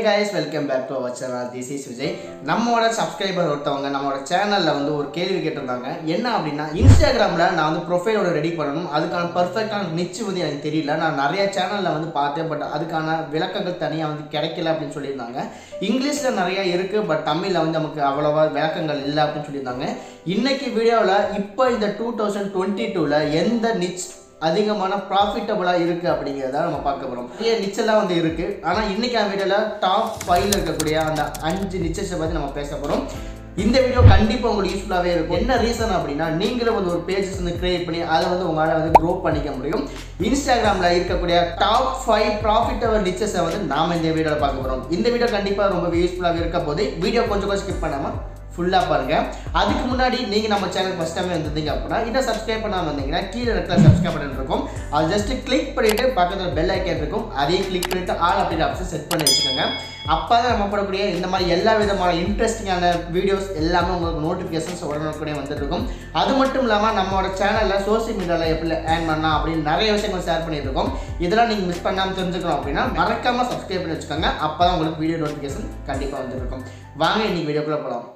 Guys welcome back to our channel this is Vijay நம்மளோட subscriber ஒருத்தவங்க நம்மளோட சேனலில் வந்து ஒரு கேள்வி கேட்டிருந்தாங்க என்ன அப்படின்னா இன்ஸ்டாகிராமில் நான் வந்து ப்ரொஃபைலோட ரெடி பண்ணணும் அதுக்கான பர்ஃபெக்டான நிச்சு வந்து எனக்கு தெரியல நான் நிறைய சேனலில் வந்து பார்த்தேன் பட் அதுக்கான விளக்கங்கள் தனியாக வந்து கிடைக்கல அப்படின்னு சொல்லியிருந்தாங்க இங்கிலீஷில் நிறைய இருக்குது பட் தமிழில் வந்து நமக்கு அவ்வளோவா விளக்கங்கள் இல்லை அப்படின்னு சொல்லியிருந்தாங்க இன்னைக்கு வீடியோவில் இப்போ இந்த டூ தௌசண்ட் டுவெண்ட்டி டூவில் எந்த நிச் அதிகமான ப்ராஃபிட்டபுளாக இருக்குது அப்படிங்கிறத நம்ம பார்க்க போகிறோம் நிறைய நிச்சலாம் வந்து இருக்குது ஆனால் இன்றைக்கி அந்த வீடியோவில் டாப் ஃபைவ்ல இருக்கக்கூடிய அந்த அஞ்சு நிச்சஸை பற்றி நம்ம பேச போகிறோம் இந்த வீடியோ கண்டிப்பாக உங்களுக்கு யூஸ்ஃபுல்லாகவே இருக்கும் என்ன ரீசன் அப்படின்னா நீங்களும் வந்து ஒரு பேஜஸ் வந்து கிரியேட் பண்ணி அதை வந்து உங்களால் வந்து க்ரோ பண்ணிக்க முடியும் இன்ஸ்டாகிராமில் இருக்கக்கூடிய டாப் ஃபைவ் ப்ராஃபிட்டபிள் நிச்சஸை வந்து நாம் இந்த வீடியோவில் பார்க்க போகிறோம் இந்த வீடியோ கண்டிப்பாக ரொம்ப யூஸ்ஃபுல்லாக இருக்க போது வீடியோ கொஞ்சம் கொஞ்சம் ஸ்கிப் பண்ணாமல் ஃபுல்லாக பாருங்க அதுக்கு முன்னாடி நீங்கள் நம்ம சேனல் ஃபஸ்ட் டைம் வந்திருந்தீங்க அப்படின்னா இதை சப்ஸ்கிரைப் பண்ணாமல் வந்தீங்கன்னா கீழே இருக்கிற சப்ஸ்கிரைப் பட்டன் இருக்கும் அது ஜஸ்ட் கிளிக் பண்ணிட்டு பக்கத்தில் பெல் ஐக்கன் இருக்கும் அதையும் கிளிக் பண்ணிட்டு ஆல் அப்படின்ற ஆப்ஷன் செட் பண்ணி வச்சுக்கோங்க அப்போ தான் நம்ம போடக்கூடிய இந்த மாதிரி எல்லா விதமான இன்ட்ரெஸ்டிங்கான வீடியோஸ் எல்லாமே உங்களுக்கு நோட்டிஃபிகேஷன்ஸ் உடனுக்குடனே வந்துட்டு இருக்கும் அது மட்டும் இல்லாமல் நம்மளோட சேனலில் சோசியல் மீடியாவில் எப்படி ஏர்ன் பண்ணலாம் அப்படின்னு நிறைய விஷயங்கள் ஷேர் பண்ணிட்டு இருக்கோம் இதெல்லாம் நீங்கள் மிஸ் பண்ணாமல் தெரிஞ்சுக்கணும் அப்படின்னா மறக்காமல் சப்ஸ்கிரைப் பண்ணி வச்சுக்கோங்க அப்போ தான் உங்களுக்கு வீடியோ நோட்டிஃபிகேஷன் கண்டிப்பாக வந்துட்டு இருக்கும் வாங்க இன்னைக்கு வீடியோக்குள்ளே போகலாம்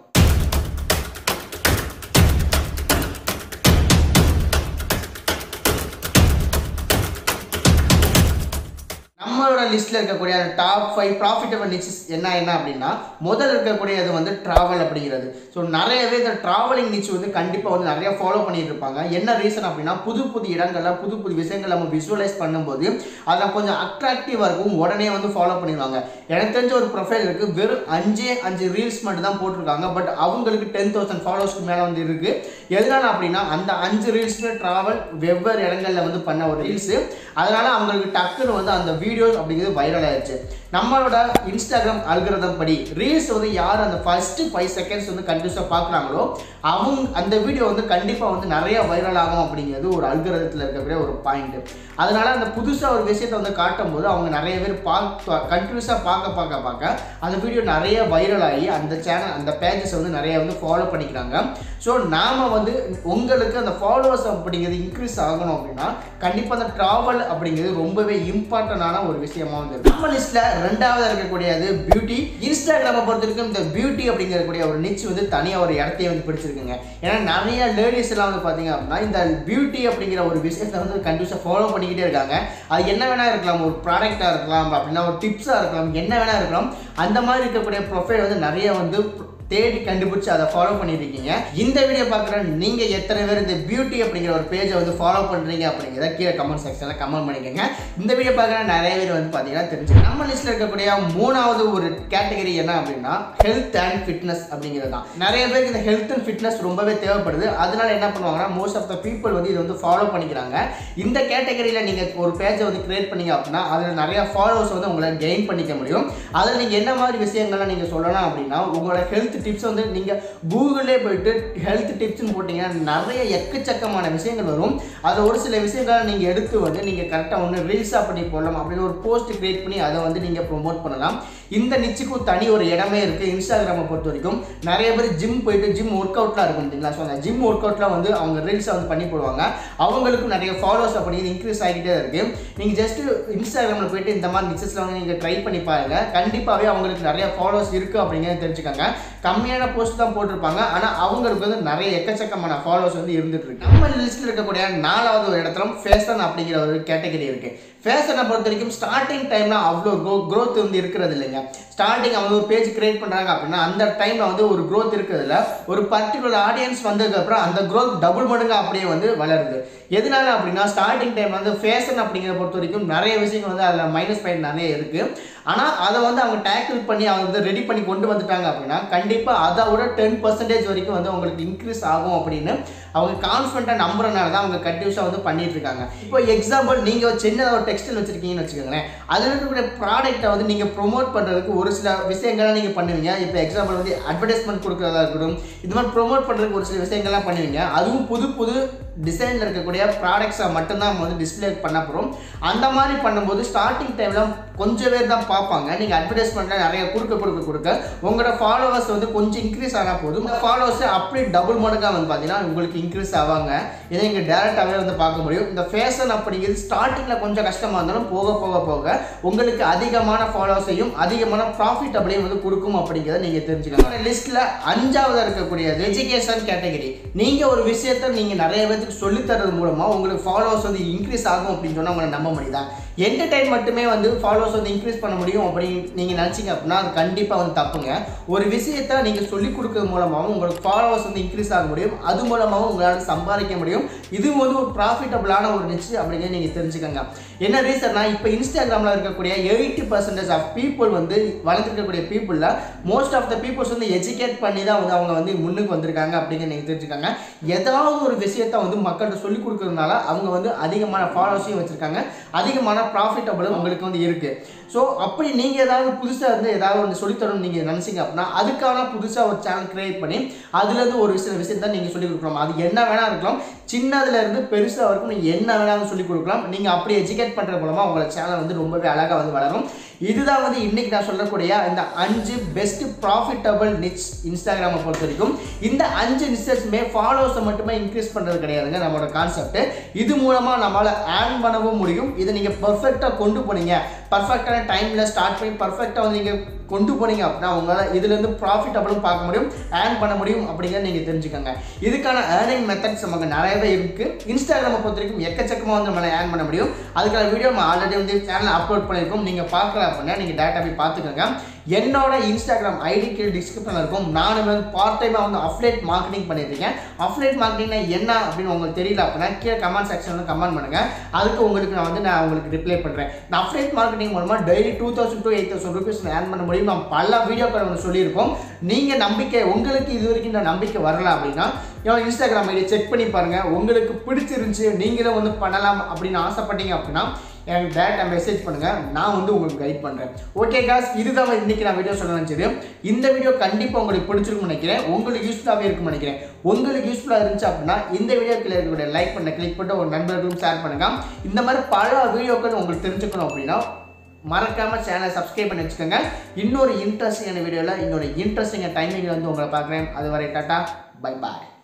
நம்மளோட லிஸ்ட்டில் இருக்கக்கூடிய அந்த டாப் ஃபைவ் ப்ராஃபிட்டபிள் நிச்சஸ் என்ன என்ன அப்படின்னா முதல்ல இருக்கக்கூடியது வந்து ட்ராவல் அப்படிங்கிறது ஸோ நிறையவே இந்த ட்ராவலிங் நிச்சு வந்து கண்டிப்பாக வந்து நிறைய ஃபாலோ பண்ணிட்டு இருப்பாங்க என்ன ரீசன் அப்படின்னா புது புது இடங்கள்ல புது புது விஷயங்கள் நம்ம விஷுவலைஸ் பண்ணும்போது அதில் கொஞ்சம் அட்ராக்டிவாக இருக்கும் உடனே வந்து ஃபாலோ பண்ணிடுவாங்க எனக்கு தெரிஞ்ச ஒரு ப்ரொஃபைல் இருக்குது வெறும் அஞ்சே அஞ்சு ரீல்ஸ் மட்டும் தான் போட்டிருக்காங்க பட் அவங்களுக்கு டென் தௌசண்ட் ஃபாலோஸ்க்கு மேலே வந்து இருக்குது எதனால அப்படின்னா அந்த அஞ்சு ரீல்ஸுமே ட்ராவல் வெவ்வேறு இடங்களில் வந்து பண்ண ஒரு ரீல்ஸு அதனால அவங்களுக்கு டக்குன்னு வந்து அந்த வீடியோஸ் அப்படிங்கிறது வைரல் ஆயிடுச்சு நம்மளோட இன்ஸ்டாகிராம் அல்கிரதம் படி ரீல்ஸ் வந்து யார் அந்த ஃபர்ஸ்ட் ஃபைவ் செகண்ட்ஸ் வந்து கண்டினியூஸாக பார்க்குறாங்களோ அவங்க அந்த வீடியோ வந்து கண்டிப்பாக வந்து நிறைய வைரல் ஆகும் அப்படிங்கிறது ஒரு அல்கிரதத்தில் இருக்கக்கூடிய ஒரு பாயிண்ட் அதனால அந்த புதுசாக ஒரு விஷயத்தை வந்து காட்டும் போது அவங்க நிறைய பேர் பார்க்க கண்டினியூஸாக பார்க்க பார்க்க பார்க்க அந்த வீடியோ நிறைய வைரல் ஆகி அந்த சேனல் அந்த பேஜஸ் வந்து நிறைய வந்து ஃபாலோ பண்ணிக்கிறாங்க ஸோ நாம் வந்து உங்களுக்கு அந்த ஃபாலோவர்ஸ் அப்படிங்கிறது இன்க்ரீஸ் ஆகணும் அப்படின்னா கண்டிப்பாக அந்த ட்ராவல் அப்படிங்கிறது ரொம்பவே இம்பார்ட்டண்டான ஒரு விஷயமா வந்து இருக்கு. நம்ம லிஸ்ட்டில் ரெண்டாவது இருக்கக்கூடியது பியூட்டி இன்ஸ்டாகிராமை பொறுத்த வரைக்கும் இந்த பியூட்டி அப்படிங்கக்கூடிய ஒரு நிச் வந்து தனியாக ஒரு இடத்தையே வந்து பிடிச்சிருக்குங்க ஏன்னா நிறைய லேடிஸ் எல்லாம் வந்து பார்த்தீங்க அப்படின்னா இந்த பியூட்டி அப்படிங்கிற ஒரு விஷயத்தை வந்து கண்டிப்பாக ஃபாலோ பண்ணிக்கிட்டே இருக்காங்க அது என்ன வேணா இருக்கலாம் ஒரு ப்ராடக்டாக இருக்கலாம் அப்படின்னா ஒரு டிப்ஸாக இருக்கலாம் என்ன வேணா இருக்கலாம் அந்த மாதிரி இருக்கக்கூடிய ப்ரொஃபைல் வந்து நிறைய வந்து தேடி கண்டுபிடிச்சு அதை ஃபாலோ பண்ணிட்டு இருக்கீங்க இந்த வீடியோ பார்க்குற நீங்கள் எத்தனை பேர் இந்த பியூட்டி அப்படிங்கிற ஒரு பேஜை வந்து ஃபாலோ பண்ணுறீங்க அப்படிங்கிறத கீழே கமெண்ட் செக்ஷனில் கமெண்ட் பண்ணிக்கோங்க இந்த வீடியோ பார்க்குற நிறைய பேர் வந்து பார்த்தீங்கன்னா தெரிஞ்சு நம்ம லிஸ்ட்டில் இருக்கக்கூடிய மூணாவது ஒரு கேட்டகரி என்ன அப்படின்னா ஹெல்த் அண்ட் ஃபிட்னஸ் அப்படிங்கிறது தான் நிறைய பேருக்கு இந்த ஹெல்த் அண்ட் ஃபிட்னஸ் ரொம்பவே தேவைப்படுது அதனால என்ன பண்ணுவாங்கன்னா மோஸ்ட் ஆஃப் த பீப்புள் வந்து இதை வந்து ஃபாலோ பண்ணிக்கிறாங்க இந்த கேட்டகரியில் நீங்கள் ஒரு பேஜை வந்து கிரியேட் பண்ணீங்க அப்படின்னா அதில் நிறைய ஃபாலோவர்ஸ் வந்து உங்களை கெயின் பண்ணிக்க முடியும் அதில் நீங்கள் என்ன மாதிரி விஷயங்கள்லாம் நீங்கள் சொல்லலாம் அப்படின்னா உங்களோட ஹெல்த் டிப்ஸ் வந்து நீங்கள் கூகுளே போயிட்டு ஹெல்த் டிப்ஸ்னு போட்டிங்கன்னா நிறைய எக்கச்சக்கமான விஷயங்கள் வரும் அதில் ஒரு சில விஷயங்களை நீங்கள் எடுத்து வந்து நீங்கள் கரெக்டாக ஒன்று ரீல்ஸாக பண்ணி போடலாம் அப்படின்னு ஒரு போஸ்ட் கிரியேட் பண்ணி அதை வந்து நீங்கள் ப்ரொமோட் பண்ணலாம் இந்த நிச்சுக்கும் தனி ஒரு இடமே இருக்குது இன்ஸ்டாகிராமை பொறுத்த வரைக்கும் நிறைய பேர் ஜிம் போயிட்டு ஜிம் ஒர்க் அவுட்லாம் இருக்கும் பார்த்தீங்களா ஸோ அந்த ஜிம் ஒர்க் அவுட்லாம் வந்து அவங்க ரீல்ஸை வந்து பண்ணி போடுவாங்க அவங்களுக்கும் நிறைய ஃபாலோவர்ஸ் அப்படிங்கிறது இன்க்ரீஸ் ஆகிட்டே இருக்குது நீங்கள் ஜஸ்ட் இன்ஸ்டாகிராமில் போயிட்டு இந்த மாதிரி நிச்சஸில் வந்து நீங்கள் ட்ரை பண்ணி பாருங்கள் கண்டிப்பாகவே அவங்களுக்கு நிறைய ஃபாலோவர்ஸ் இருக்குது அப்படிங்கிறத தெரிஞ்சுக்கோங்க கம்மியான போஸ்ட் தான் போட்டிருப்பாங்க ஆனால் அவங்களுக்கு வந்து நிறைய எக்கச்சக்கமான ஃபாலோவர்ஸ் வந்து இருந்துட்டு இருக்கு நம்ம லிஸ்ட்டில் இருக்கக்கூடிய நாலாவது ஒரு இடத்துல ஃபேஷன் அப்படிங்கிற ஒரு கேட்டகரி இருக்கு ஃபேஷனை பொறுத்த வரைக்கும் ஸ்டார்டிங் டைமில் அவ்வளோ க்ரோ க்ரோத் வந்து இருக்கிறது இல்லைங்க ஸ்டார்டிங் அவங்க ஒரு பேஜ் கிரியேட் பண்ணுறாங்க அப்படின்னா அந்த டைமில் வந்து ஒரு க்ரோத் இருக்கிறதுல ஒரு பர்டிகுலர் ஆடியன்ஸ் வந்ததுக்கப்புறம் அந்த க்ரோத் டபுள் மடங்கு அப்படியே வந்து வளருது எதனால அப்படின்னா ஸ்டார்டிங் டைம் வந்து ஃபேஷன் அப்படிங்கிறத பொறுத்த வரைக்கும் நிறைய விஷயங்கள் வந்து அதில் மைனஸ் பாயிண்ட் நிறைய இருக்குது ஆனால் அதை வந்து அவங்க டேக்கிள் பண்ணி அவங்க வந்து ரெடி பண்ணி கொண்டு வந்துட்டாங்க அப்படின்னா கண்டிப்பாக அதை விட டென் பர்சன்டேஜ் வரைக்கும் வந்து உங்களுக்கு இன்க்ரீஸ் ஆகும் அப்படின்னு அவங்க கான்ஃபிடண்ட்டாக நம்புறனால தான் அவங்க கண்டினியூஸாக வந்து பண்ணிட்டு இருக்காங்க இப்போ எக்ஸாம்பிள் நீங்கள் சின்னதாக ஒரு டெக்ஸ்டைல் வச்சிருக்கீங்கன்னு வச்சுக்கோங்களேன் அதில் இருக்கக்கூடிய ப்ராடக்ட்டை வந்து நீங்கள் ப்ரொமோட் பண்ணுறதுக்கு ஒரு சில விஷயங்கள்லாம் நீங்கள் பண்ணுவீங்க இப்போ எக்ஸாம்பிள் வந்து அட்வர்டைஸ்மெண்ட் கொடுக்குறதா இருக்கட்டும் இது மாதிரி ப்ரொமோட் பண்ணுறதுக்கு ஒரு சில விஷயங்கள்லாம் பண்ணுவீங்க அதுவும் புது புது டிசைனில் இருக்கக்கூடிய ப்ராடக்ட்ஸை மட்டும்தான் நம்ம வந்து டிஸ்பிளே பண்ண போகிறோம் அந்த மாதிரி பண்ணும்போது ஸ்டார்டிங் டைமில் கொஞ்சம் பேர் தான் பார்ப்பாங்க நீங்கள் அட்வர்டைஸ்மெண்ட்டில் நிறைய கொடுக்க கொடுக்க கொடுக்க உங்களோட ஃபாலோவர்ஸ் வந்து கொஞ்சம் இன்க்ரீஸ் ஆனால் போதும் இந்த ஃபாலோவர்ஸ் அப்படியே டபுள் மடங்காக வந்து பார்த்தீங்கன்னா உங்களுக்கு இன்க்ரீஸ் ஆவாங்க இதை இங்கே டேரெக்டாகவே வந்து பார்க்க முடியும் இந்த ஃபேஷன் அப்படிங்கிறது ஸ்டார்டிங்கில் கொஞ்சம் கஷ்டமாக இருந்தாலும் போக போக போக உங்களுக்கு அதிகமான ஃபாலோவர்ஸையும் அதிகமான ப்ராஃபிட்டபிளையும் வந்து கொடுக்கும் அப்படிங்கிறத நீங்கள் தெரிஞ்சுக்கலாம் லிஸ்ட்டில் அஞ்சாவதாக இருக்கக்கூடியது எஜுகேஷன் கேட்டகரி நீங்கள் ஒரு விஷயத்தை நீங்கள் நிறைய பேருக்கு சொல்லித்தரது மூலமாக உங்களுக்கு ஃபாலோவர்ஸ் வந்து இன்க்ரீஸ் ஆகும் அப்படின்னு சொன்னால் உங்களை நம்ப முடியுதா என்டர்டைன் மட்டுமே வந்து ஃபாலோவர்ஸ் வந்து இன்க்ரீஸ் பண்ண முடியும் அப்படின்னு நீங்கள் நினச்சிங்க அப்படின்னா அது கண்டிப்பாக வந்து தப்புங்க ஒரு விஷயத்தை நீங்கள் சொல்லிக் கொடுக்கறது மூலமாகவும் உங்களுக்கு ஃபாலோவர்ஸ் வந்து இன்க்ரீஸ் ஆக முடியும் அது மூலமாகவும் உங்களால் சம்பாதிக்க முடியும் இது வந்து ஒரு ப்ராஃபிட்டபிளான ஒரு நிச்சு அப்படிங்கிறத நீங்கள் தெரிஞ்சுக்கோங்க என்ன ரீசன்னா இப்போ இன்ஸ்டாகிராமில் இருக்கக்கூடிய எயிட்டி பர்சன்டேஜ் ஆஃப் பீப்புள் வந்து வளர்ந்துருக்கக்கூடிய பீப்புளில் மோஸ்ட் ஆஃப் த பீப்புள்ஸ் வந்து எஜுகேட் பண்ணி தான் வந்து அவங்க வந்து முன்னுக்கு வந்திருக்காங்க அப்படிங்கிற நீங்கள் தெரிஞ்சுக்கோங்க ஏதாவது ஒரு விஷயத்தை வந்து மக்கள்கிட்ட சொல்லிக் கொடுக்கறதுனால அவங்க வந்து அதிகமான ஃபாலோவர்ஸையும் வச்சுருக்காங்க அதிகமான ப்ராஃபிட்டபிளும் உங்களுக்கு வந்து இருக்குது ஸோ அப்படி நீங்கள் ஏதாவது புதுசாக இருந்து ஏதாவது ஒன்று சொல்லித்தரணும்னு நீங்கள் நினச்சிங்க அப்படின்னா அதுக்கான புதுசாக ஒரு சேனல் கிரியேட் பண்ணி அதுலேருந்து ஒரு சில விஷயத்தை நீங்கள் சொல்லிக் கொடுக்கலாம் அது என்ன வேணால் இருக்கலாம் சின்னதுலேருந்து பெருசாக வரைக்கும் நீங்கள் என்ன வேணாலும் சொல்லிக் கொடுக்கலாம் நீங்கள் அப்படி எஜுகேட் பண்ணுறது மூலமாக உங்களோட சேனல் வந்து ரொம்பவே அழகாக வந்து வளரும் இதுதான் வந்து இன்றைக்கி நான் சொல்லக்கூடிய இந்த அஞ்சு பெஸ்ட் ப்ராஃபிட்டபிள் நிச் இன்ஸ்டாகிராமை பொறுத்த வரைக்கும் இந்த அஞ்சு நிச்சஸுமே ஃபாலோவர்ஸை மட்டுமே இன்க்ரீஸ் பண்ணுறது கிடையாதுங்க நம்மளோட கான்செப்ட் இது மூலமாக நம்மளால் ஏர்ன் பண்ணவும் முடியும் இதை நீங்கள் பர்ஃபெக்டாக கொண்டு போனீங்க பர்ஃபெக்டான டைமில் ஸ்டார்ட் பண்ணி பர்ஃபெக்டாக வந்து நீங்கள் கொண்டு போனீங்க அப்படின்னா உங்களால் இதுலேருந்து ப்ராஃபிட்டபிளும் பார்க்க முடியும் ஏர்ன் பண்ண முடியும் அப்படிங்கிறத நீங்கள் தெரிஞ்சுக்கோங்க இதுக்கான ஏர்னிங் மெத்தட்ஸ் நமக்கு நிறையவே இருக்குது இன்ஸ்டாகிராமை பொறுத்த வரைக்கும் எக்கச்சக்கமாக வந்து நம்மளால் ஏர்ன் பண்ண முடியும் அதுக்கான வீடியோ நம்ம ஆல்ரெடி வந்து சேனல் அப்லோட் பண்ணியிருக்கோம் நீங்கள் பார்க்கல அப்படின்னா நீங்கள் டேட்டா போய் பார்த்துக்கோங்க என்னோட இன்ஸ்டாகிராம் ஐடி கீழே டிஸ்கிரிப்ஷனில் இருக்கும் நானும் வந்து பார்ட் டைமாக வந்து அஃப்லேட் மார்க்கெட்டிங் பண்ணியிருக்கேன் அஃப்லேட் மார்க்கெட்டிங்னா என்ன அப்படின்னு உங்களுக்கு தெரியல அப்படின்னா கீழே கமெண்ட் செக்ஷனில் கமெண்ட் பண்ணுங்கள் அதுக்கு உங்களுக்கு நான் வந்து நான் உங்களுக்கு ரிப்ளை பண்ணுறேன் இந்த அஃப்லேட் மார்க்கெட்டிங் மூலமாக daily two thousand to eight thousand rupees earn பண்ண முடியும் நம்ம பல வீடியோக்கள் வந்து சொல்லியிருக்கோம் நீங்கள் நம்பிக்கை உங்களுக்கு இது வரைக்கும் இந்த நம்பிக்கை வரல அப்படின்னா என்னோட இன்ஸ்டாகிராம் ஐடி செக் பண்ணி பாருங்கள் உங்களுக்கு பிடிச்சிருந்துச்சு நீங்களும் வந்து பண்ணலாம் அப்படின்னு ஆசைப்பட்டீங்க அப்படின்னா எனக்கு டேரெக்டாக மெசேஜ் பண்ணுங்கள் நான் வந்து உங்களுக்கு கைட் பண்ணுறேன் ஓகே காஸ் இதுதான் இன்றைக்கி நான் வீடியோ சொல்ல நினச்சது இந்த வீடியோ கண்டிப்பாக உங்களுக்கு பிடிச்சிருக்கும்னு நினைக்கிறேன் உங்களுக்கு யூஸ்ஃபுல்லாகவே இருக்கும்னு நினைக்கிறேன் உங்களுக்கு யூஸ்ஃபுல்லாக இருந்துச்சு அப்படின்னா இந்த வீடியோக்கில் இருக்கக்கூடிய லைக் பண்ண கிளிக் பண்ணிட்டு ஒரு நண்பர்களும் ஷேர் பண்ணுங்கள் இந்த மாதிரி பல வீடியோக்கள் உங்களுக்கு தெரிஞ்சுக்கணும் அப்படின்னா மறக்காமல் சேனலை சப்ஸ்கிரைப் பண்ணி வச்சுக்கோங்க இன்னொரு இன்ட்ரெஸ்டிங்கான வீடியோவில் இன்னொரு இன்ட்ரெஸ்டிங்கான டைமிங்கில் வந்து உங்களை பார்க்குறேன் அது வரை டாட்டா பை பாய்